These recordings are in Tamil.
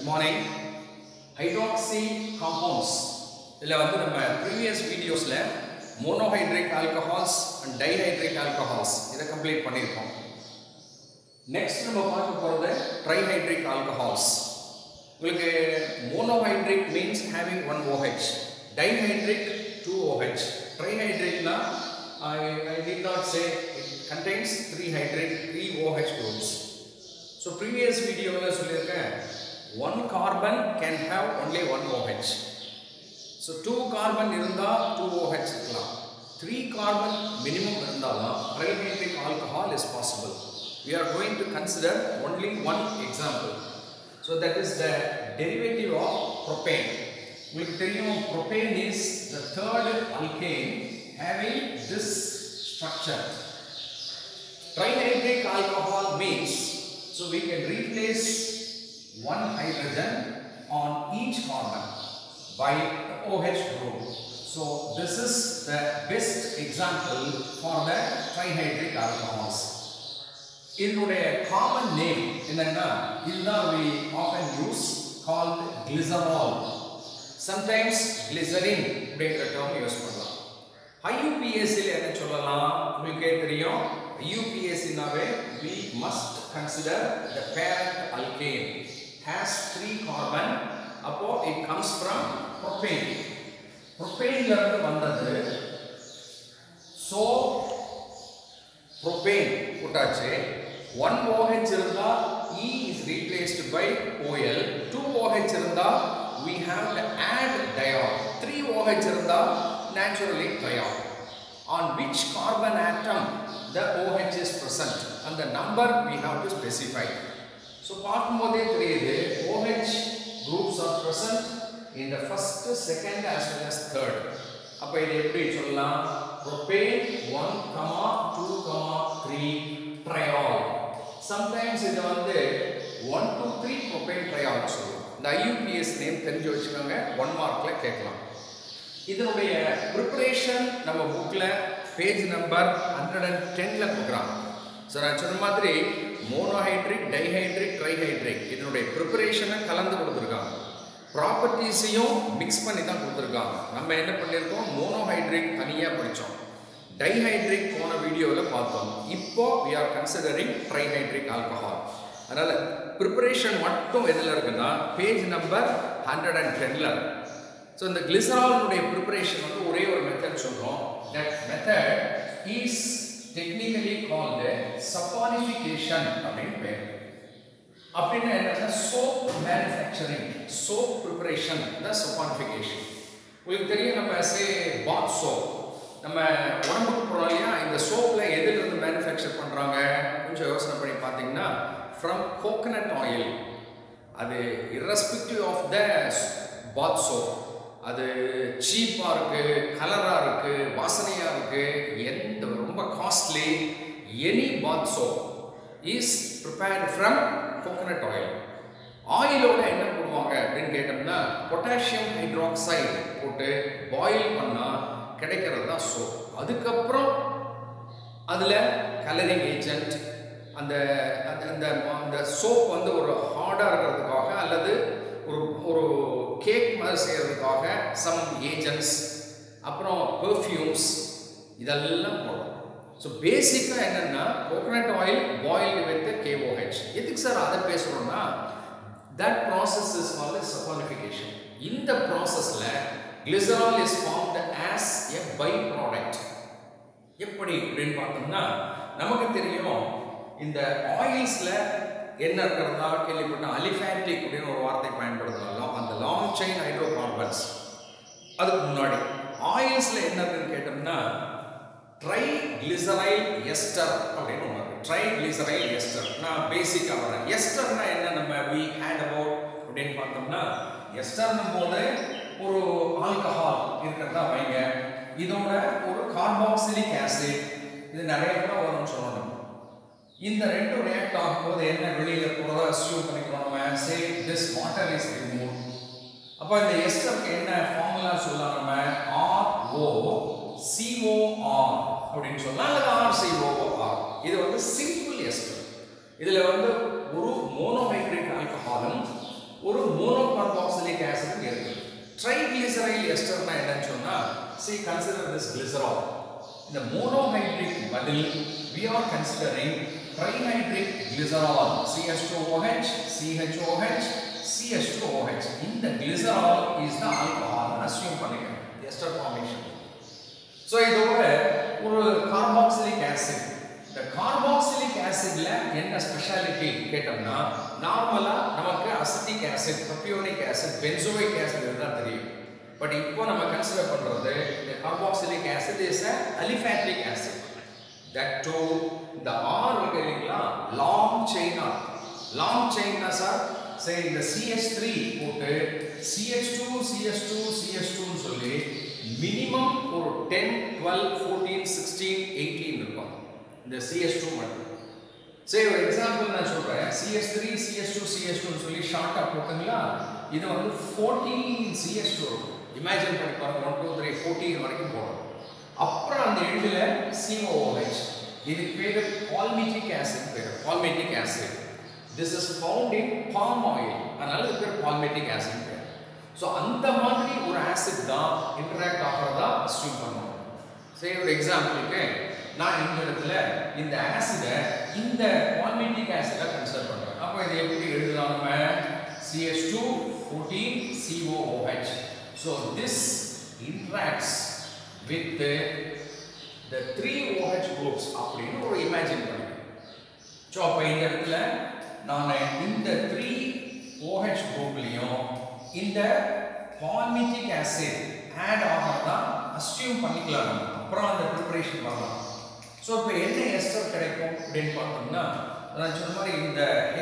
குட் மார்னிங் ஹைட்ராக்சி காம்பவுண்ட்ஸ் இதில் வந்து நம்ம ப்ரீவியஸ் வீடியோஸில் monohydric alcohols and dihydric alcohols இதை கம்ப்ளீட் பண்ணியிருக்கோம் நெக்ஸ்ட் நம்ம பார்க்க போகிறது ட்ரைஹைட்ரிக் ஆல்கஹால்ஸ் உங்களுக்கு monohydric means having one OH dihydric two OH ட்ரைஹைட்ரிக்னா I, I did not say it contains three hydric three OH groups so previous வீடியோவில் சொல்லியிருக்கேன் one carbon can have only one OH so two carbon இருந்தால் டூ OH இருக்கலாம் த்ரீ கார்பன் மினிமம் இருந்தால் தான் trihydric alcohol is possible we are going to consider only one example so that is the derivative of propane உங்களுக்கு தெரியும் propane is the third alkane having this structure Trihydric alcohol means so we can replace one hydrogen on each carbon by the OH group. So this is the best example for the trihydric alcohols. இதனுடைய காமன் நேம் என்னன்னா இதுதான் we often use called glycerol sometimes glycerin அப்படிங்கிற டேர்ம் யூஸ் பண்ணலாம் ஐயூபிஎஸ்சியில் என்ன சொல்லலாம் உங்களுக்கே தெரியும் ஐயூபிஎஸ்சினாவே we must consider the parent alkane has three carbon அப்போ it comes from propane propaneல இருந்து வந்தது so propane போட்டாச்சு 1 OH இருந்தா E is replaced by OL 2 OH இருந்தா we have to add diol 3 OH இருந்தா naturally triol on which carbon atom the OH is present and the number we have to specify so பார்க்கும்போதே தெரியுது OH groups are present in the first second as well as third அப்ப இது எப்படி சொல்லலாம் propane 1 comma 2 comma 3 triol sometimes இது வந்து 1 2 3 propane triol சொல்லுவோம் இந்த IUPAC நேம் தெரிஞ்சு வச்சுக்கோங்க ஒன் மார்க்ல கேட்கலாம் இதனுடைய ப்ரிப்பரேஷன் நம்ம புக்கில் பேஜ் நம்பர் ஹண்ட்ரட் அண்ட் டென்னில் கொடுக்குறாங்க ஸோ நான் சொன்ன மாதிரி மோனோஹைட்ரிக் டைஹைட்ரிக் ட்ரைஹைட்ரிக் இதனுடைய ப்ரிப்பரேஷனை கலந்து கொடுத்துருக்காங்க ப்ராப்பர்ட்டிஸையும் மிக்ஸ் பண்ணி தான் கொடுத்துருக்காங்க நம்ம என்ன பண்ணியிருக்கோம் மோனோஹைட்ரிக் தனியாக படித்தோம் டைஹைட்ரிக் போன வீடியோவில் பார்த்தோம் இப்போ we are considering trihydric alcohol அதனால் ப்ரிப்பரேஷன் மட்டும் எதில் இருக்குன்னா பேஜ் நம்பர் ஹண்ட்ரட் அண்ட் டென்னில் ஸோ இந்த கிளிசராலுடைய ப்ரிப்பரேஷன் வந்து ஒரே ஒரு மெத்தட் சொல்கிறோம் that method is technically called saponification அப்படின்னு பேர் அப்படின்னா என்னன்னா சோப் மேனுஃபேக்சரிங் சோப் ப்ரிப்பரேஷன் தான் சப்பானிஃபிகேஷன் உங்களுக்கு தெரியும் நம்ம சே பாத் சோப் நம்ம உடம்புக்கு போகிறோம் இல்லையா இந்த சோப்பில் எதிலிருந்து மேனுஃபேக்சர் பண்ணுறாங்க கொஞ்சம் யோசனை பண்ணி பார்த்தீங்கன்னா ஃப்ரம் கோகனட் ஆயில் அது irrespective of the bath soap அது சீப்பாக இருக்குது கலராக இருக்குது வாசனையாக இருக்குது எந்த ரொம்ப costly any bath soap is prepared from coconut oil ஆயிலோட என்ன போடுவாங்க அப்படின்னு கேட்டோம்னா பொட்டாசியம் ஹைட்ராக்சைடு போட்டு பாயில் பண்ணால் கிடைக்கிறது தான் சோப் அதுக்கப்புறம் அதில் கலரிங் ஏஜென்ட் அந்த அந்த அந்த சோப் வந்து ஒரு ஹார்டாக இருக்கிறதுக்காக அல்லது ஒரு ஒரு கேக் மாதிரி செய்கிறதுக்காக சம் ஏஜென்ட்ஸ் அப்புறம் பெர்ஃப்யூம்ஸ் இதெல்லாம் போடும் ஸோ பேசிக்காக என்னென்னா coconut oil boiled with KOH எதுக்கு சார் அதை பேசுகிறோம்னா that process is called saponification இந்த ப்ராசஸில் glycerol is formed as a by product எப்படி அப்படின்னு பார்த்தோம்னா நமக்கு தெரியும் இந்த ஆயில்ஸில் என்ன இருக்கிறதா கேள்விப்பட்டோம் அலிஃபேட்டிக் அப்படின்னு ஒரு வார்த்தை பயன்படுத்தலாம் அந்த லாங் செயின் ஹைட்ரோ கார்பன்ஸ் அதுக்கு முன்னாடி ஆயில்ஸில் என்ன இருக்குன்னு கேட்டோம்னா ட்ரை கிளிசரைல் எஸ்டர் அப்படின்னு ஒன்று இருக்கு ட்ரை கிளிசரைல் எஸ்டர் நான் பேசிக்காக வரேன் எஸ்டர்னா என்ன நம்ம வி ஹேட் அபவுட் அப்படின்னு பார்த்தோம்னா எஸ்டர்னும் போது ஒரு ஆல்கஹால் இருக்கிறதா வைங்க இதோட ஒரு கார்பாக்சிலிக் ஆசிட் இது நிறைய கூட வரும்னு சொல்லணும் இந்த ரெண்டும் ரியாக்ட் ஆகும்போது என்ன வெளியில போறதா அசியூம் பண்ணிக்கிறோம் நம்ம say this water is remove அப்போ இந்த எஸ்டருக்கு என்ன ஃபார்முலா சொல்லலாம் நம்ம ஆர் ஓ சிஓஆர் அப்படின்னு சொல்லலாம் அல்லது ஆர் சிஓஆர் இது வந்து சிம்பிள் எஸ்டர் இதுல வந்து ஒரு மோனோஹைட்ரிக் ஆல்கஹாலும் ஒரு மோனோகார்பாக்சிலிக் ஆசிட் இருக்கு ட்ரைகிளிசரைல் எஸ்டர்னா என்னன்னு சொன்னா see consider this glycerol இந்த மோனோஹைட்ரிக் பதில் we are considering trihydric glycerol CH2OH CHOH CH2OH இந்த glycerol is the alcohol assume பண்ணிக்கணும் ester formation ஸோ இதோட ஒரு கார்பாக்சிலிக் ஆசிட் இந்த கார்பாக்சிலிக் ஆசிட்ல என்ன ஸ்பெஷாலிட்டி கேட்டோம்னா நார்மலா நமக்கு acetic acid propionic acid benzoic acid இருந்தால் தெரியும் பட் இப்போ நம்ம கன்சிடர் பண்றது இந்த carboxylic acid is a aliphatic acid that to இந்த ஆர் இருக்கு இல்லைங்களா லாங் செயினா லாங் செயின்னா சார் சரி இந்த CH3 போட்டு CH2 CH2 CH2 னு சொல்லி மினிமம் ஒரு 10 12 14 16 18 இருக்கும் இந்த CH2 மட்டும் சரி ஒரு எக்ஸாம்பிள் நான் சொல்றேன் CH3 CH2 CH2 னு சொல்லி ஷார்ட்டா போட்டுங்களா இது வந்து 14 CH2 இருக்கும் இமேஜின் பண்ணி பாருங்க 1 2 3 14 வரைக்கும் போடும் அப்புறம் அந்த எண்டில் COOH இதுக்கு பேர் பால்மிட்டிக் ஆசிட் பேர் palmitic acid this is found in palm oil அதனால இது பேர் பால்மிட்டிக் ஆசிட் பேர் ஸோ அந்த மாதிரி ஒரு ஆசிட் தான் இன்டராக்ட் ஆகிறதா அஸ்யூம் பண்ணுவோம் சரி ஒரு எக்ஸாம்பிளுக்கு நான் இந்த இடத்துல இந்த ஆசிடை இந்த பால்மிட்டிக் ஆசிடை கன்சிடர் பண்ணுறேன் அப்போ இதை எப்படி எழுதலாம் நம்ம CH2 14 COOH so this interacts with the, the three OH groups அப்படின்னு ஒரு இமேஜின் பண்ணுங்க ஸோ அப்போ இந்த இடத்துல நான் இந்த த்ரீ OH குரூப்லையும் இந்த பால்மிட்டிக் ஆசிட் ஆட் ஆகிறதா அஸ்யூம் பண்ணிக்கலாம் நம்ம அப்புறம் அந்த ப்ரிப்பரேஷன் வரலாம் ஸோ இப்போ என்ன எஸ்டர் கிடைக்கும் அப்படின்னு பார்த்தோம்னா நான் சொன்ன மாதிரி இந்த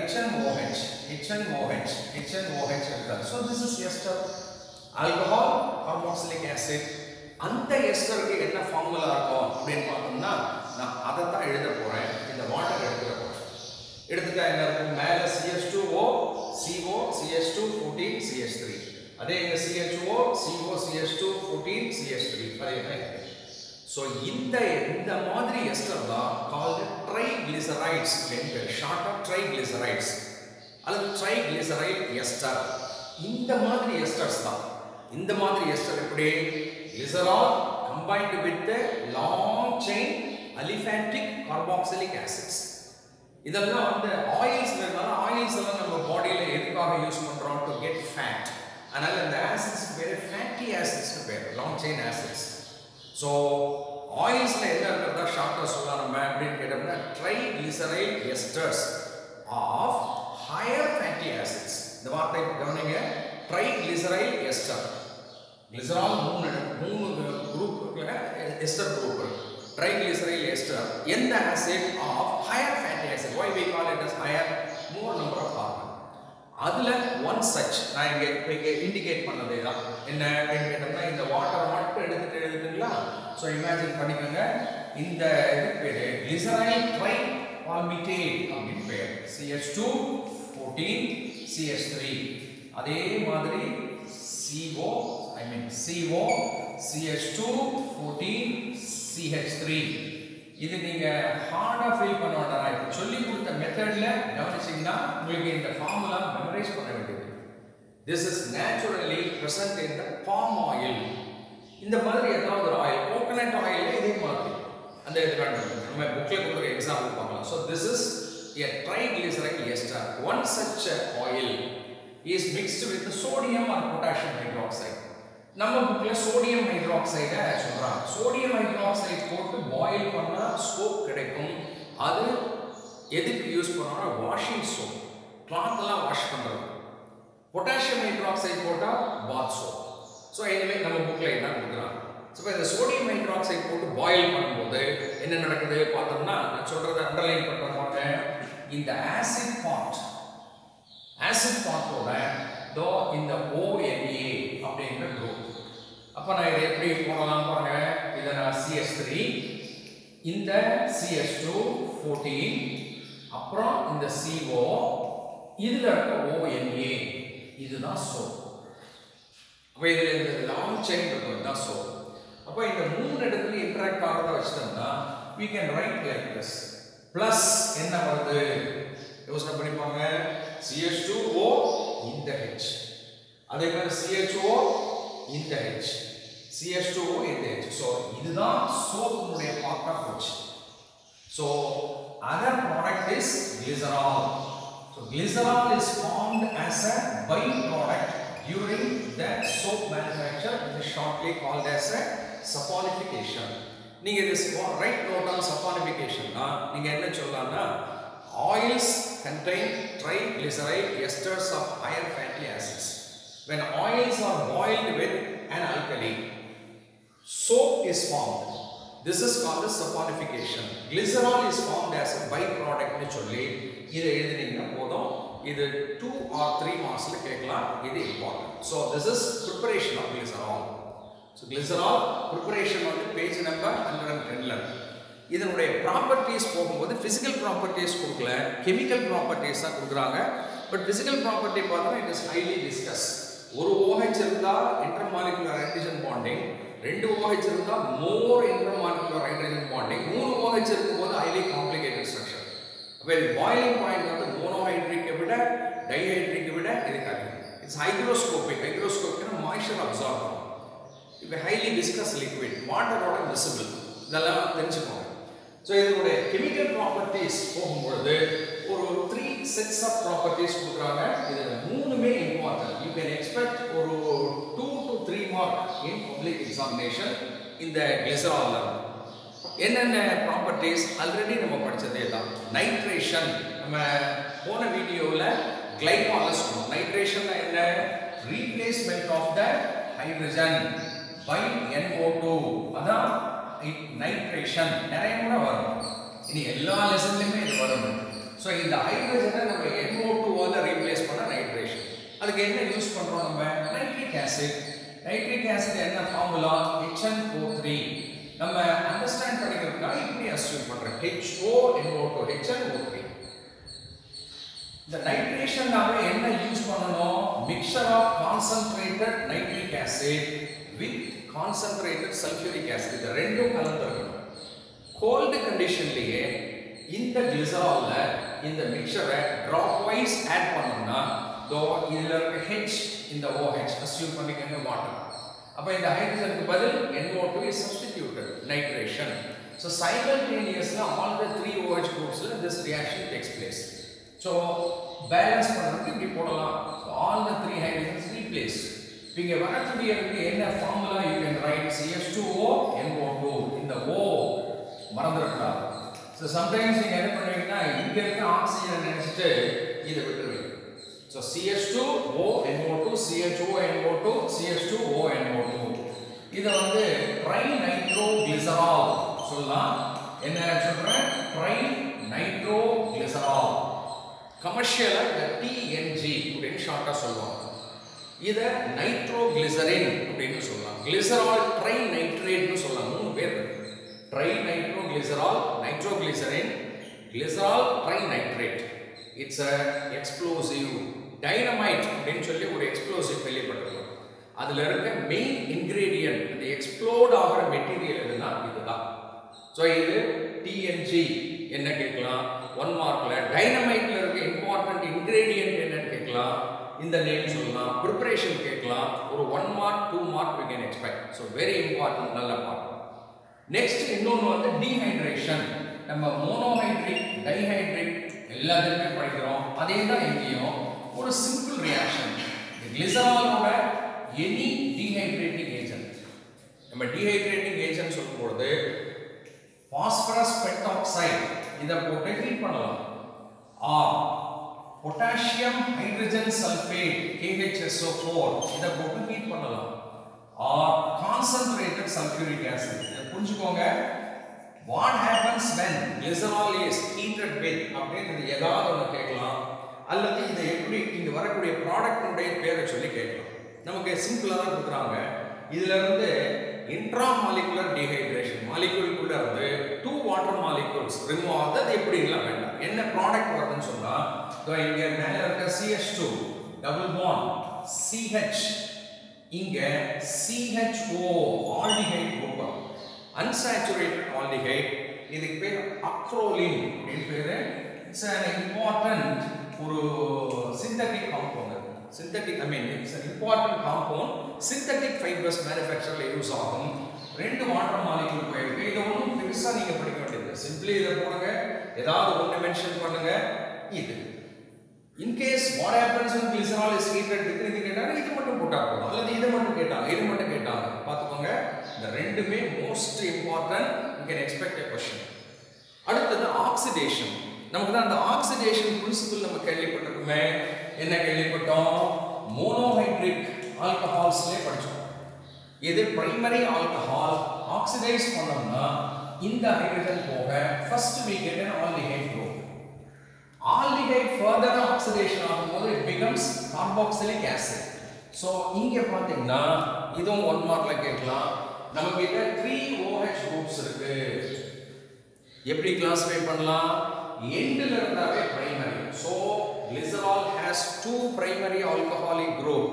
HNOH HNOH HNOH இருக்காது so this is ester alcohol carboxylic acid அந்த எஸ்டருக்கு என்ன ஃபார்முலா இருக்கும் அப்படின்னு பார்த்தோம்னா நான் அதை தான் எழுத போகிறேன் இந்த வாட்டர் எடுத்துக்க போகிறேன் எடுத்துட்டா என்ன இருக்கும் மேலே CH2O CO CH2 14 CH3 அதே இங்க CHO CO CH2 14 CH3 அதே மாதிரி ஸோ இந்த இந்த மாதிரி எஸ்டர் தான் கால்டு ட்ரைகிளிசரைட்ஸ் அப்படின்னு ஷார்ட்டாக ட்ரைகிளிசரைட்ஸ் அல்லது ட்ரைகிளிசரைட் எஸ்டர் இந்த மாதிரி எஸ்டர்ஸ் தான் இந்த மாதிரி எஸ்டர் எப்படி glycerol combined with the long chain aliphatic carboxylic acids இதெல்லாம் வந்து ஆயில்ஸ்ல இருந்தாலும் ஆயில்ஸ் எல்லாம் நம்ம பாடியில எதுக்காக யூஸ் பண்றோம் டு கெட் ஃபேட் அதனால இந்த ஆசிட்ஸ் பேர் ஃபேட்டி ஆசிட்ஸ் பேர் லாங் செயின் ஆசிட்ஸ் ஸோ ஆயில்ஸ்ல என்ன இருக்கிறதா ஷார்ட்டா சொல்லலாம் நம்ம அப்படின்னு கேட்டோம்னா triglyceryl esters of higher fatty acids இந்த வார்த்தை கவனிங்க ட்ரைகிளிசரைல் எஸ்டர் கிளிசரால் மூணு மூணு group ester group triglyceryl ester எந்த acid of higher fatty acid why we call it as higher more number of carbon அதுல ஒன் சச் நான் இங்க இப்ப இங்க இண்டிகேட் பண்ணதே தான் என்ன அப்படின்னு கேட்டோம்னா இந்த வாட்டரை மட்டும் எடுத்துட்டு எழுதுங்களா ஸோ இமேஜின் பண்ணிக்கோங்க இந்த இது பேரு கிளிசரைல் ட்ரை பால்மிட்டேட் அப்படின்னு பேர் CH two fourteen CH three அதே மாதிரி CO I mean CO CH2 14 CH3 இது நீங்க ஹார்டா ஃபீல் பண்ண வேண்டாம் நான் இப்ப சொல்லி கொடுத்த மெத்தட்ல கவனிச்சீங்கன்னா உங்களுக்கு இந்த ஃபார்முலா மெமரைஸ் பண்ண வேண்டியது this is naturally present in the palm oil இந்த மாதிரி ஏதாவது ஒரு ஆயில் கோகனட் ஆயில் இதே மாதிரி அந்த இது காட்டுறது நம்ம புக்ல கொடுக்குற எக்ஸாம்பிள் பார்க்கலாம் so this is a triglyceride ester one such oil is mixed with the sodium or potassium hydroxide நம்ம புக்ல சோடியம் ஹைட்ராக்சைட சொல்றாங்க சோடியம் ஹைட்ராக்சைடு போட்டு பாயில் பண்ணா சோப் கிடைக்கும் அது எதுக்கு யூஸ் பண்ணுறோம்னா வாஷிங் சோப் கிளாத்லாம் வாஷ் பண்றது பொட்டாசியம் ஹைட்ராக்சைடு போட்டா பாத் சோப் ஸோ எனவே நம்ம புக்ல என்ன கொடுக்குறாங்க ஸோ இந்த சோடியம் ஹைட்ராக்சைடு போட்டு பாயில் பண்ணும்போது என்ன நடக்குது பார்த்தோம்னா நான் சொல்றதை அண்டர்லைன் பண்ற மாட்டேன் இந்த ஆசிட் பார்ட் ஆசிட் பார்ட்டோட தோ இந்த ONA அப்படிங்கிற குரூப் அப்போ நான் இதை எப்படி போடலாம் பாருங்க இதை நான் சிஎஸ் த்ரீ இந்த சிஎஸ் டூ ஃபோர்டீன் அப்புறம் இந்த CO இதுல இருக்க ONA இதுதான் சோப் அப்போ இதில் இந்த லாங் செயின் இருக்கும் தான் சோப் அப்போ இந்த மூணு இடத்துல இன்டராக்ட் ஆகிறத வச்சிட்டோம்னா we can write like this plus என்ன வருது யோசனை பண்ணிப்பாங்க CH2O இந்த H அதே மாதிரி CHO இந்த H CH2O இந்த H ஸோ இதுதான் சோப்புடைய part of H so other product is glycerol so glycerol is formed as a byproduct during the soap manufacture it is shortly called as a saponification நீங்க இது ரைட் நோட் ஆன் சப்பானிஃபிகேஷன்னா நீங்க என்ன சொல்லலாம்னா oils contain triglyceride esters of higher fatty acids when oils are boiled with an alkali soap is formed this is called as saponification glycerol is formed as a byproduct னு சொல்லி இதை எழுதினீங்கன்னா போதும் இது டூ ஆர் த்ரீ மார்க்ஸ்ல கேட்கலாம் இது important so this is preparation of glycerol so glycerol preparation வந்து பேஜ் நம்பர் ஹண்ட்ரட் அண்ட் டென்ல இதனுடைய ப்ராப்பர்ட்டிஸ் போகும்போது ஃபிசிக்கல் ப்ராப்பர்ட்டிஸ் கொடுக்கல கெமிக்கல் ப்ராப்பர்ட்டிஸ் தான் கொடுக்குறாங்க பட் ஃபிசிக்கல் ப்ராப்பர்ட்டி பார்த்தா இட் இஸ் ஹைலி டிஸ்கஸ் ஒரு OH இருந்தால் இன்டர்மாலிகுலர் ஹைட்ரஜன் பாண்டிங் ரெண்டு OH இருந்தால் மோர் இன்டர்மாலிகுலர் ஹைட்ரஜன் பாண்டிங் மூணு OH இருக்கும்போது ஹைலி காம்ப்ளிகேட்டட் ஸ்ட்ரக்சர் அப்போ இது பாயிலிங் பாயிண்ட் வந்து மோனோஹைட்ரிக்கை விட டைஹைட்ரிக்கை விட இதுக்கு அதிகம் இட்ஸ் ஹைக்ரோஸ்கோபிக் ஹைக்ரோஸ்கோபிக்னா மாய்ச்சர் அப்சார்ப் ஆகும் இப்போ ஹைலி விஸ்கஸ் லிக்விட் வாட்டரோட விசிபிள் இதெல்லாம் தெரிஞ்சுக்கோங்க ஸோ இதனுடைய கெமிக்கல் ப்ராப்பர்ட்டிஸ் போகும்பொழுது ஒரு த்ரீ செட்ஸ் ஆஃப் ப்ராப்பர்ட்டிஸ் கொடுக்குறாங்க இது மூணுமே இம்பார்ட்டன்ட் யூ கேன் எக்ஸ்பெக்ட் ஒரு two to three mark in public examination இந்த கிளிசராலில் என்னென்ன ப்ராப்பர்ட்டிஸ் ஆல்ரெடி நம்ம படிச்சதே தான் நைட்ரேஷன் நம்ம போன வீடியோவில் கிளைகாலஸ் சொன்னோம் நைட்ரேஷன் என்ன replacement of the hydrogen by NO2 அதான் நைட்ரேஷன் நிறைய முறை வரும் இனி எல்லா லெசன்லையுமே இது வரும் ஸோ இந்த ஹைட்ரஜனை நம்ம NO2 வால ரீப்ளேஸ் பண்ண நைட்ரேஷன் அதுக்கு என்ன யூஸ் பண்றோம் நம்ம நைட்ரிக் ஆசிட் நைட்ரிக் ஆசிட் என்ன ஃபார்முலா HNO3 நம்ம அண்டர்ஸ்டாண்ட் பண்ணிக்கிறதுக்காக இப்படி அஸ்யூம் பண்றோம் HONO2 HNO3 இந்த நைட்ரேஷன்னாவே என்ன யூஸ் பண்ணணும் mixture of concentrated nitric acid with concentrated sulphuric acid இது ரெண்டும் கலந்துருக்கணும் கோல்டு கண்டிஷன்லயே இந்த கிளிசரால்ல இந்த மிக்சரை ட்ராப் வைஸ் ஆட் பண்ணோம்னா தோ இதுல இருக்க H இந்த OH அஸ்யூம் பண்ணிக்கங்க வாட்டர் அப்ப இந்த ஹைட்ரஜனுக்கு பதில் NO2 is substituted nitration so simultaneously all the three OH groups this reaction takes place so balance பண்றதுக்கு இப்படி போடலாம் so all the three hydrogens replace இங்க வரக்கூடிய என்ன formula you can write CH2O NO2 இந்த O மறந்துடக்கூடாது ஸோ சம்டைம்ஸ் நீங்கள் என்ன பண்ணுவீங்கன்னா இங்க இருக்க ஆக்சிஜனை நினைச்சிட்டு இதை விட்டுருவீங்க so CH2 O NO2 CHO NO2 CH2 O NO2 இதை வந்து ட்ரை நைட்ரோ கிளிசரால் சொல்லலாம் என்ன சொல்றேன் ட்ரை நைட்ரோ கிளிசரால் கமர்ஷியலாக இந்த டிஎன்ஜி அப்படின்னு ஷார்ட்டாக சொல்லுவாங்க இதை நைட்ரோ கிளிசரின் அப்படின்னு சொல்லலாம் கிளிசரால் ட்ரை நைட்ரேட்னு சொல்லலாம் மூணு பேர் இருக்கு tri nitro glycerol nitro glycerin glycerol tri nitrate it's a explosive dynamite அப்படின்னு சொல்லி ஒரு எக்ஸ்ப்ளோசிவ் கேள்விப்பட்டிருக்கோம் அதில் இருக்க மெயின் இன்கிரீடியன்ட் இந்த எக்ஸ்ப்ளோட் ஆகிற மெட்டீரியல் எதுனா இதுதான் ஸோ இது டிஎன்ஜி என்ன கேட்கலாம் ஒன் மார்க்ல டைனமைட்ல இருக்க இம்பார்ட்டன்ட் இன்கிரீடியன்ட் என்னன்னு கேட்கலாம் இந்த நேம் சொல்லலாம் ப்ரிப்பரேஷன் கேட்கலாம் ஒரு one mark two mark we can expect so very important நல்ல மார்க் நெக்ஸ்ட் இன்னொன்று வந்து டீஹைட்ரேஷன் நம்ம மோனோஹைட்ரிக் டைஹைட்ரிக் எல்லாத்துக்குமே படிக்கிறோம் அதே தான் எங்கேயும் ஒரு சிம்பிள் ரியாக்ஷன் கிளிசராலோட எனி டீஹைட்ரேட்டிங் ஏஜென்ட் நம்ம டீஹைட்ரேட்டிங் ஏஜென்ட் சொல்லும்பொழுது பாஸ்பரஸ் பென்டாக்சைடு இதை போட்டு ஹீட் பண்ணலாம் R potassium hydrogen sulphate KHSO4 இதை போட்டு ஹீட் பண்ணலாம் ஆர் கான்சன்ட்ரேட்டட் சல்ஃபியூரிக் ஆசிட் இதை புரிஞ்சுக்கோங்க what happens when glycerol is heated with அப்படின்றது ஏதாவது ஒன்று கேட்கலாம் அல்லது இதை எப்படி இங்க வரக்கூடிய ப்ராடக்டினுடைய பேரை சொல்லி கேட்கலாம் நமக்கு சிம்பிளாக தான் கொடுக்குறாங்க இதுல இருந்து இன்ட்ரா மாலிகுலர் டீஹைட்ரேஷன் மாலிகுலுக்குள்ள இருந்து டூ வாட்டர் மாலிகுல்ஸ் ரிமூவ் ஆகுது அது எப்படிலாம் வேண்டாம் என்ன ப்ராடக்ட் வருதுன்னு சொன்னா இதோ இங்க மேல இருக்க CH2 டபுள் பாண்ட் CH இங்க CHO aldehyde group unsaturated aldehyde இதுக்கு பேர் அக்ரோலின் அப்படின்னு பேரு இட்ஸ் an important ஒரு synthetic compound synthetic I mean it's an important compound synthetic fibers manufactureல யூஸ் ஆகும் ரெண்டு வாட்டர் மாலிக்யூல் போயிருக்கு இது ஒன்றும் பெருசா நீங்க படிக்க வேண்டியது சிம்பிளி இதை போடுங்க ஏதாவது ஒன்று மென்ஷன் பண்ணுங்க இது in case what happens when glycerol is heated இது கேட்டாங்க இது மட்டும் போட்டா போதும் அல்லது இதை மட்டும் கேட்டாங்க இது மட்டும் கேட்டாங்க பார்த்துக்கோங்க இந்த ரெண்டுமே most important you can expect a question அடுத்தது ஆக்சிடேஷன் நமக்கு தான் அந்த ஆக்சிடேஷன் பிரின்சிபல் நம்ம கேள்விப்பட்டிருக்குமே என்ன கேள்விப்பட்டோம் மோனோஹைட்ரிக் ஆல்கஹால்ஸ்லேயே படிச்சோம் இது பிரைமரி ஆல்கஹால் ஆக்சிடைஸ் பண்ணோம்னா இந்த ஹைட்ரஜன் போக first we get an aldehyde group aldehyde further oxidation ஆகும்போது it becomes carboxylic acid so இங்க பாத்தீங்கன்னா இதுவும் ஒன் மார்க்ல கேட்கலாம் நம்ம கிட்ட 3 OH groups இருக்கு எப்படி கிளாஸிஃபை பண்ணலாம் எண்டில் இருந்தாவே primary so glycerol has two primary alcoholic group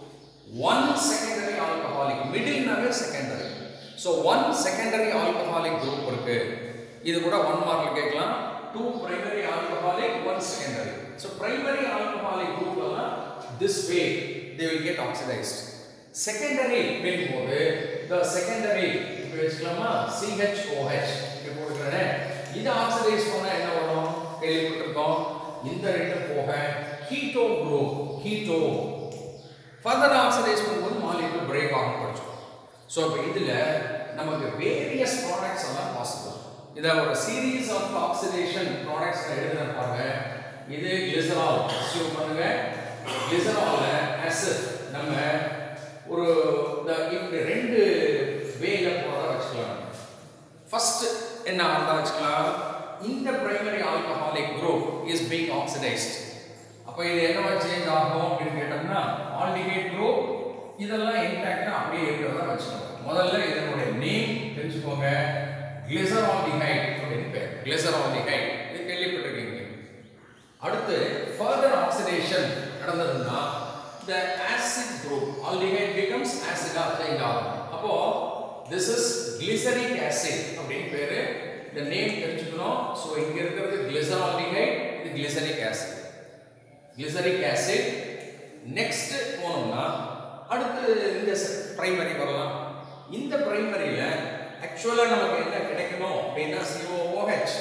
one secondary alcoholic மிடில்னாவே secondary so one secondary alcoholic group இருக்கு இது கூட ஒன் மார்க்ல கேட்கலாம் two primary alcoholic one secondary so primary alcoholic group எல்லாம் this way they will get oxidized secondary போது the secondary இப்போ வச்சுக்கலாமா CHOH இங்க போட்டுக்கிறேன் இது ஆக்சிடைஸ் பண்ணா என்ன வரும் கேள்விப்பட்டிருக்கோம் இந்த ரெண்டு போக keto group keto further oxidise பண்ணும்போது மாலிகுல் பிரேக் ஆகும் படிச்சோம் ஸோ இப்போ இதில் நமக்கு வேரியஸ் ப்ராடக்ட்ஸ் எல்லாம் பாசிபிள் இதை ஒரு சீரீஸ் ஆஃப் ஆக்சிடேஷன் ப்ராடக்ட்ஸ் எழுதுறேன் பாருங்க இது கிளிசரால் அசியூம் பண்ணுங்க கிளிசரால்ல ஆசிட் நம்ம ஒரு இந்த இப்படி ரெண்டு வேல போறதா வச்சுக்கலாம் ஃபர்ஸ்ட் என்ன ஆகுதா வச்சுக்கலாம் இந்த primary alcoholic group is being oxidised அப்போ இது என்னவா சேஞ்ச் ஆகும் அப்படின்னு கேட்டோம்னா ஆல்டிஹைட் குரூப் இதெல்லாம் இன்டாக்டா அப்படியே இருக்கிறதா வச்சுக்கோங்க முதல்ல இதனுடைய நேம் தெரிஞ்சுக்கோங்க கிளிசரால்டிஹைட் அப்படின்னு பேர் கிளிசரால்டிஹைட் இது கேள்விப்பட்டிருக்கீங்க அடுத்து ஃபர்தர் ஆக்சிடேஷன் நடந்ததுன்னா the acid group aldehyde becomes acid ஆ change ஆகும் அப்போ this is glyceric acid அப்படின்னு பேரு இந்த நேம் தெரிஞ்சுக்கணும் ஸோ இங்க இருக்கிறது glyceraldehyde இது glyceric acid glyceric acid next போனோம்னா அடுத்து இந்த பிரைமரி வரலாம் இந்த பிரைமரியில ஆக்சுவலா நமக்கு என்ன கிடைக்கணும் அப்படின்னா COOH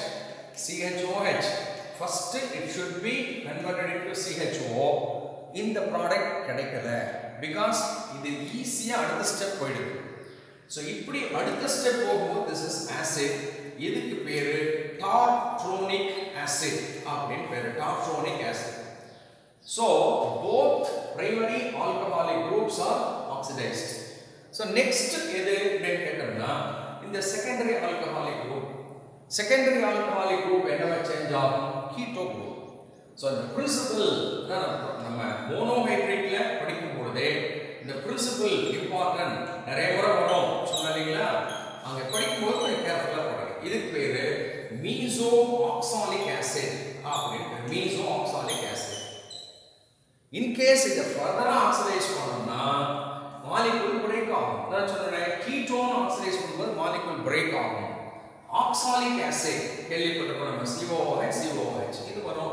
CHOH first it should be converted into CHO இந்த ப்ராடக்ட் கிடைக்கல பிகாஸ் இது ஈஸியா அடுத்த ஸ்டெப் போயிடுது ஸோ இப்படி அடுத்த ஸ்டெப் போகும்போது திஸ் இஸ் ஆசிட் இதுக்கு பேரு டார்ட்ரோனிக் ஆசிட் அப்படின்னு பேரு tartronic acid so both primary alcoholic groups are oxidised so next எது அப்படின்னு கேட்டோம்னா இந்த secondary alcoholic group secondary alcoholic group என்னவா சேஞ்ச் ஆகும் கீட்டோ குரூப் ஸோ இந்த பிரின்சிபல் நம்ம மோனோஹைட்ரேட்ல படிக்கும் பொழுதே இந்த பிரின்சிபல் இம்பார்ட்டன்ட் நிறைய முறை வரும் சொன்ன இல்லைங்களா அங்க படிக்கும்போது கொஞ்சம் கேர்ஃபுல்லாக படிங்க இதுக்கு பேரு மீசோ ஆக்சாலிக் ஆசிட் அப்படின்னு மீசோ ஆக்சாலிக் ஆசிட் இன்கேஸ் இதை ஃபர்தரா ஆக்சிடைஸ் பண்ணோம்னா மாலிகுல் பிரேக் ஆகும் நான் சொன்னேன் கீட்டோன் ஆக்சிடைஸ் பண்ணும்போது மாலிகுல் பிரேக் ஆகும் ஆக்சாலிக் ஆசிட் கேள்விப்பட்டிருக்கோம் நம்ம COOH COOH இது வரும்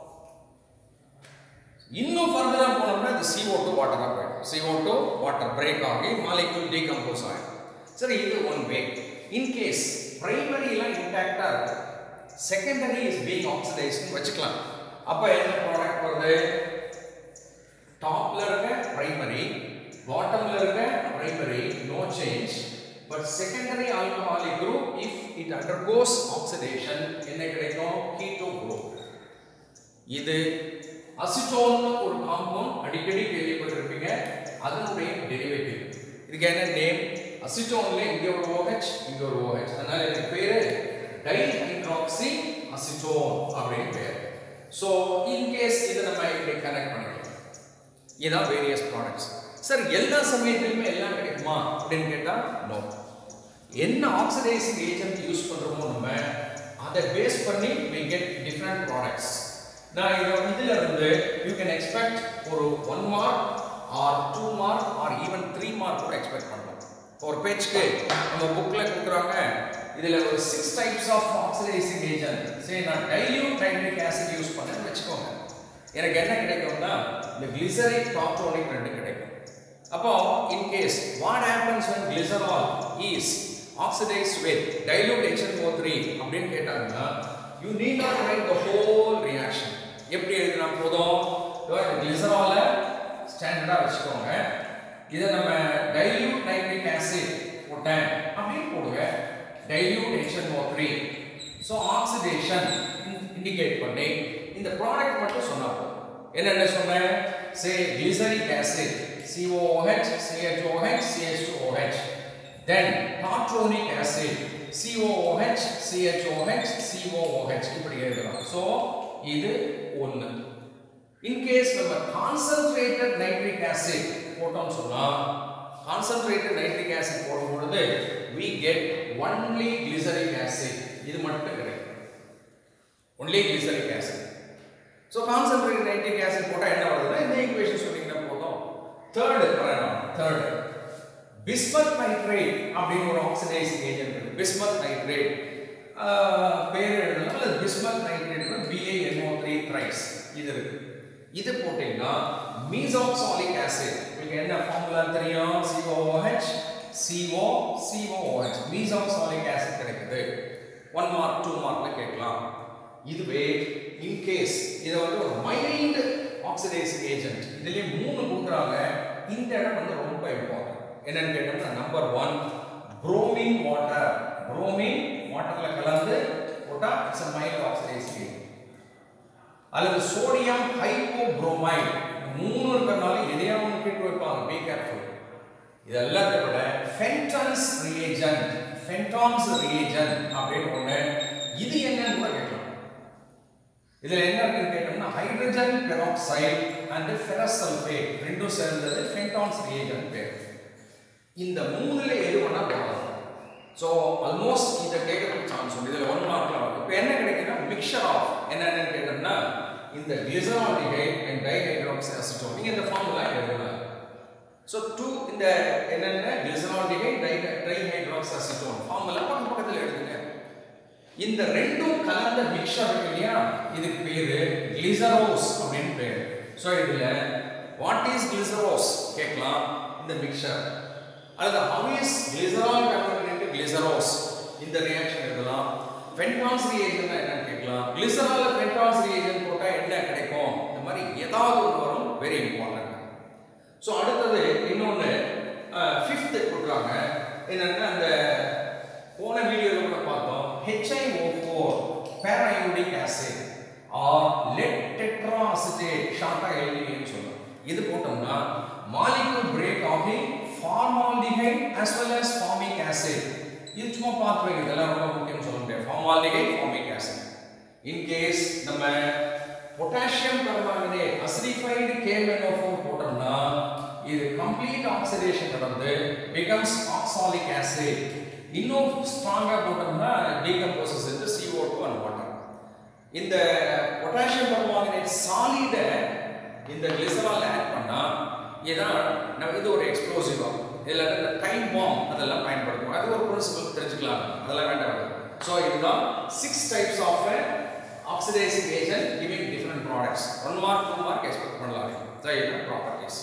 இன்னும் ஃபர்தரா போனோம்னா இது CO2 வாட்டரா போயிடும் CO2 வாட்டர் பிரேக் ஆகி மாலிகுல் டீகம்போஸ் ஆகும் சரி இது one way in case primary எல்லாம் இன்டாக்டா இருக்கு செகண்டரி இஸ் பீங் ஆக்சிடைஸ்டு வச்சுக்கலாம் அப்ப என்ன ப்ராடக்ட் வருது டாப்ல இருக்க பிரைமரி பாட்டம்ல இருக்க primary no change but secondary alcoholic group if it undergoes oxidation என்ன கிடைக்கும் கீட்டோ குரூப் இது அசிட்டோன் ஒரு காம்பவுண்ட் அடிக்கடி கேள்விப்பட்டிருப்பீங்க அதனுடைய டெரிவேட்டிவ் இதுக்கு என்ன நேம் அசிட்டோன்ல இங்க ஒரு OH இங்க ஒரு OH அதனால இதுக்கு பேரு டைஹைட்ராக்சி அசிட்டோன் அப்படின்னு பேர் சோ இன் கேஸ் இதை நம்ம இப்படி கனெக்ட் பண்ணிக்கலாம் இதான் வேரியஸ் ப்ராடக்ட்ஸ் சார் எல்லா சமயத்திலுமே எல்லாம் கிடைக்குமா அப்படின்னு கேட்டா நோ என்ன ஆக்சிடைசிங் ஏஜென்ட் யூஸ் பண்றோமோ நம்ம அதை பேஸ் பண்ணி we get different products நான் இதை இதுல இருந்து யூ கேன் எக்ஸ்பெக்ட் ஒரு one mark or two mark or even three mark கூட எக்ஸ்பெக்ட் பண்ணலாம் இப்போ ஒரு பேஜ்க்கு நம்ம புக்ல கொடுக்குறாங்க இதுல ஒரு six types of oxidising agent சரி நான் டைல்யூட் நைட்ரிக் ஆசிட் யூஸ் பண்ணேன்னு வச்சுக்கோங்க எனக்கு என்ன கிடைக்கும்னா இந்த கிளிசரிக் டாக்டோனிக் ரெண்டு கிடைக்கும் அப்போ in case what happens when glycerol is oxidized with dilute HNO3 அப்படின்னு கேட்டாங்கன்னா you need not write the whole reaction எப்படி எழுதினா போதும் இதோ இந்த கிளிசரால ஸ்டாண்டர்டா வச்சுக்கோங்க இதை நம்ம டைல்யூட் நைட்ரிக் ஆசிட் போட்டேன் அப்படின்னு போடுங்க dilute HNO3 so oxidation indicate பண்ணி இந்த ப்ராடக்ட் மட்டும் சொன்னா போதும் என்னென்ன சொன்னேன் சே glyceric acid COOH CHOH CH2OH then tartronic acid COOH CHOH COOH இப்படி எழுதலாம் ஸோ இது ஒன்று இன்கேஸ் நம்ம கான்சென்ட்ரேட்டட் நைட்ரிக் ஆசிட் போட்டோம்னு சொன்னா கான்சென்ட்ரேட்டட் நைட்ரிக் ஆசிட் போடும் பொழுது we get only glyceric acid இது மட்டும் கிடைக்கும் only glyceric acid so concentrated nitric acid போட்டால் என்ன வருதுன்னா இந்த ஈக்குவேஷன் சொன்னீங்கன்னா போதும் தேர்டு தேர்டு பிஸ்மத் நைட்ரேட் அப்படின்னு ஒரு ஆக்சிடைசிங் ஏஜென்ட் இருக்கு பிஸ்மத் நைட்ரேட் பேர் எழுதலாம் அல்லது பிஸ்மத் நைட்ரேட் பிஏஎன்ஓ த்ரீ த்ரைஸ் இது இருக்கு இது போட்டீங்கன்னா மீசாக்சாலிக் ஆசிட் உங்களுக்கு என்ன ஃபார்முலா தெரியும் COOH CO COOH mesoxalic acid கிடைக்குது ஒன் மார்க் டூ மார்க்ல கேட்கலாம் இதுவே இன்கேஸ் இதை வந்து ஒரு மைல்டு ஆக்சிடைசிங் ஏஜென்ட் இதுலயே மூணு கொடுக்குறாங்க இந்த இடம் வந்து ரொம்ப இம்பார்ட்டன்ட் என்னன்னு கேட்டோம்னா number one bromine water bromine வாட்டர்ல கலந்து போட்டா it's a mild oxidizing agent அல்லது சோடியம் ஹைப்போப்ரோமைட் மூணு இருக்கிறனால எதையா ஒன்று கேட்டு வைப்பாங்க பி கேர்ஃபுல் இது எல்லாத்தை விட ஃபென்டான்ஸ் ரியேஜன்ட் ஃபென்டான்ஸ் ரியேஜன்ட் அப்படின்னு ஒன்று இது என்னன்னு கூட கேட்கலாம் இதுல என்ன இருக்குன்னு கேட்டோம்னா hydrogen peroxide and ferrous sulphate ரெண்டும் சேர்ந்தது ஃபென்டான்ஸ் ரியேஜன்ட் பேர் இந்த மூணுல எது வேணா போகலாம் ஸோ ஆல்மோஸ்ட் இதை கேட்கறதுக்கு சான்ஸ் உண்டு இதில் ஒன் மார்க்ல வரும் இப்போ என்ன கிடைக்குன்னா மிக்சர் ஆஃப் என்னென்னு கேட்டோம்னா இந்த கிளிசரால்டிஹைட் அண்ட் டைஹைட்ராக்சி அசிட்டோன் நீங்கள் இந்த ஃபார்முலா எழுதலாம் ஸோ டூ இந்த என்னென்ன glyceraldehyde di dihydroxy acetone formula பக்கம் பக்கத்தில் எழுதுங்க இந்த ரெண்டும் கலந்த மிக்சர் இருக்கு இல்லையா இதுக்கு பேரு கிளிசரோஸ் அப்படின்னு பேர் ஸோ இதுல வாட் இஸ் கிளிசரோஸ் கேட்கலாம் இந்த மிக்சர் அல்லது how is glycerol converted into glyceros இந்த ரியாக்ஷன் எழுதலாம் ஃபென்டான்ஸ் ரியேஜன் என்னன்னு கேட்கலாம் கிளிசரால்ல ஃபென்டான்ஸ் ரியேஜன் போட்டா என்ன கிடைக்கும் இந்த மாதிரி ஏதாவது ஒன்று வரும் வெரி இம்பார்ட்டன்ட் ஸோ அடுத்தது இன்னொன்று ஃபிஃப்த் கொடுக்குறாங்க என்னன்னா அந்த போன வீடியோவில் கூட பார்த்தோம் HiO4 periodic acid or lead tetraacetate ஷார்ட்டா எழுதிங்கன்னு சொல்லுவோம் இது போட்டோம்னா மாலிக்யூல் பிரேக் ஆகி formaldehyde as well as formic acid இது சும்மா பார்த்து வைங்க இதெல்லாம் ரொம்ப முக்கியம் சொல்ல முடியாது formaldehyde formic acid in case நம்ம பொட்டாசியம் பெர்மாங்கனேட் அசிடிஃபைடு KMnO4 போட்டோம்னா இது கம்ப்ளீட் ஆக்சிடேஷன் நடந்து becomes oxalic acid இன்னும் ஸ்ட்ராங்கா போட்டோம்னா decomposes into CO2 and water இந்த பொட்டாசியம் பெர்மாங்கனேட் சாலிட இந்த கிளிசரால் ஆட் பண்ணா இதான் நம்ம இது ஒரு எக்ஸ்ப்ளோசிவ் ஆகும் இதில் இந்த டைம் பாம் அதெல்லாம் பயன்படுத்துவோம் அது ஒரு பிரின்சிபல் தெரிஞ்சுக்கலாம் அதெல்லாம் வேண்டாம் ஸோ இதுதான் six types of oxidising agent giving different products one mark two mark expect பண்ணலாம் தைரியமான ப்ராப்பர்ட்டிஸ்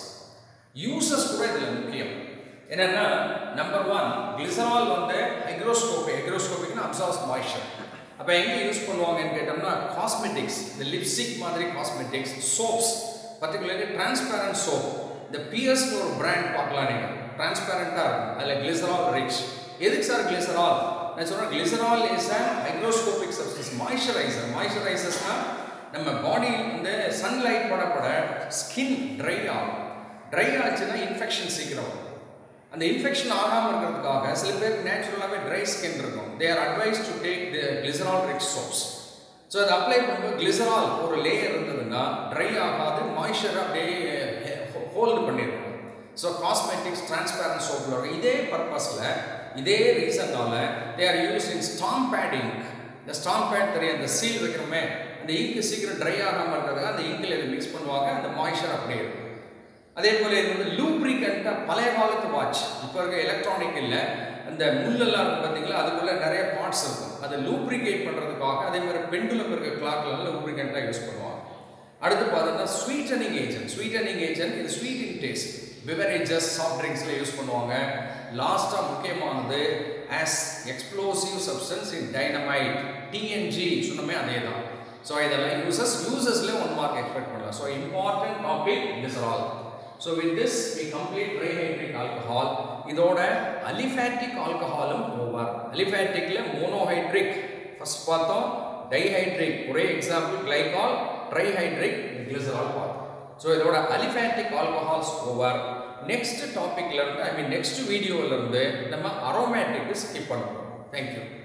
யூசஸ் கூட இதில் முக்கியம் என்னன்னா நம்பர் ஒன் கிளிசரால் வந்து ஹைக்ரோஸ்கோபி ஹைக்ரோஸ்கோபிக்னா அப்சார்ஸ் மாய்ச்சர் அப்போ எங்கே யூஸ் பண்ணுவாங்கன்னு கேட்டோம்னா காஸ்மெட்டிக்ஸ் இந்த லிப்ஸ்டிக் மாதிரி cosmetics soaps particularly transparent soap இந்த பிஎஸ்னு ஒரு பிராண்ட் பார்க்கலாம் நீங்கள் டிரான்ஸ்பேரண்ட்டாக இருக்கும் அதில் கிளிசரால் ரிச் எதுக்கு சார் கிளிசரால் நான் சொல்கிறேன் glycerol is a hygroscopic substance moisturiser மாய்ஸ்சரைசர்ஸ்னா நம்ம பாடி வந்து சன்லைட் படப்பட ஸ்கின் ட்ரை ஆகும் ட்ரை ஆச்சுன்னா இன்ஃபெக்ஷன் சீக்கிரம் வரும் அந்த இன்ஃபெக்ஷன் ஆகாமல் இருக்கிறதுக்காக சில பேருக்கு நேச்சுரலாகவே ட்ரை ஸ்கின் இருக்கும் they are advise to take the glycerol rich soaps so அதை அப்ளை பண்ணும்போது கிளிசரால் ஒரு லேயர் இருந்ததுன்னா ட்ரை ஆகாது மாய்ஸ்சரை அப்படியே ஹோல்டு பண்ணிருக்கும் ஸோ காஸ்மெட்டிக்ஸ் டிரான்ஸ்பேரண்ட் சோப்பில் இதே பர்பஸில் இதே ரீசன்னால they are use in stamp pad ink இந்த ஸ்டாம் பேட் தெரியும் அந்த சீல் வைக்கிறோமே அந்த இங்க் சீக்கிரம் ட்ரை ஆகாமல் இருக்கிறதுக்கு அந்த இங்கில் இதை மிக்ஸ் பண்ணுவாங்க அந்த மாய்ஸ்சர் அப்படியே இருக்கும் அதே போல் இது வந்து லூப்ரிகண்ட்டாக பழைய காலத்து வாட்ச் இப்போ இருக்க எலக்ட்ரானிக் இல்லை அந்த முள்ளெல்லாம் இருக்கும் பார்த்தீங்களா அதுக்குள்ளே நிறைய பார்ட்ஸ் இருக்கும் அதை லூப்ரிகேட் பண்ணுறதுக்காக அதே மாதிரி பெண்டுலம் இருக்க கிளாக்லாம் லூப்ரிகண்ட்டாக யூஸ் பண்ணுவாங்க அடுத்து பார்த்தீங்கன்னா ஸ்வீட்டனிங் ஏஜென்ட் ஸ்வீட்டனிங் ஏஜென்ட் இது sweet in taste beverages soft ட்ரிங்க்ஸில் யூஸ் பண்ணுவாங்க லாஸ்ட்டாக முக்கியமானது as explosive substance in dynamite TNG சொன்னமே அதே தான் ஸோ இதெல்லாம் யூசஸ் யூசஸ்ல ஒன் மார்க் எக்ஸ்பெக்ட் பண்ணலாம் so important topic this are all so with this we complete trihydric alcohol இதோட அலிஃபேட்டிக் ஆல்கஹாலும் ஓவர் அலிஃபேட்டிக்ல மோனோஹைட்ரிக் ஃபர்ஸ்ட் பார்த்தோம் டைஹைட்ரிக் ஒரே எக்ஸாம்பிள் கிளைகால் ட்ரைஹைட்ரிக் கிளிசரால் பார்த்தோம் ஸோ இதோட அலிஃபேட்டிக் ஆல்கஹால்ஸ் ஓவர் நெக்ஸ்ட் டாபிக்ல இருந்து ஐ மீன் நெக்ஸ்ட் வீடியோல இருந்து நம்ம அரோமேட்டிக் ஸ்கிப் பண்ணுறோம் தேங்க்யூ